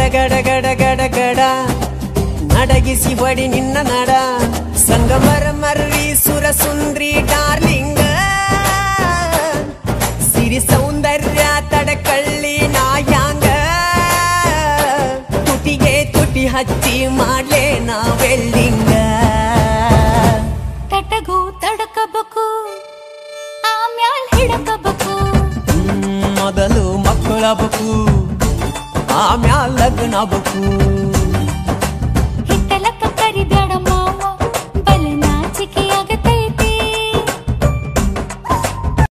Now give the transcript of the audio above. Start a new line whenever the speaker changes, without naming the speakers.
ಗಡ ಗಡ ಗಡ ಗಡ ನಡಗಿಸಿ ಹೊಡಿ ನಿನ್ನ ನಡ ಸಂಗಮರ ಮರ್ರಿ ಸುರ ಸುಂದ್ರಿ ಡಾರ್ಲಿಂಗ ಸಿರಿ ಸೌಂದರ್ಯ ತಡಕಳ್ಳಿ ನಾಯಾಂಗ ತುಟಿಗೆ ತುಟಿ ಹಚ್ಚಿ ಮಾಡ್ಲೇ ನಾವೆಲ್ಲಿಂಗ
ತಟಗೂ ತಡಕಬೇಕು ಆಮ್ಯಾಲ್ ಹಿಡಕಬೇಕು
ಹ್ಮ್, ಮೊದಲು ಮಕ್ಕಳಬೇಕು ಆಮ್ಯಾಲ ಲಗ್ನ ಬೇಕು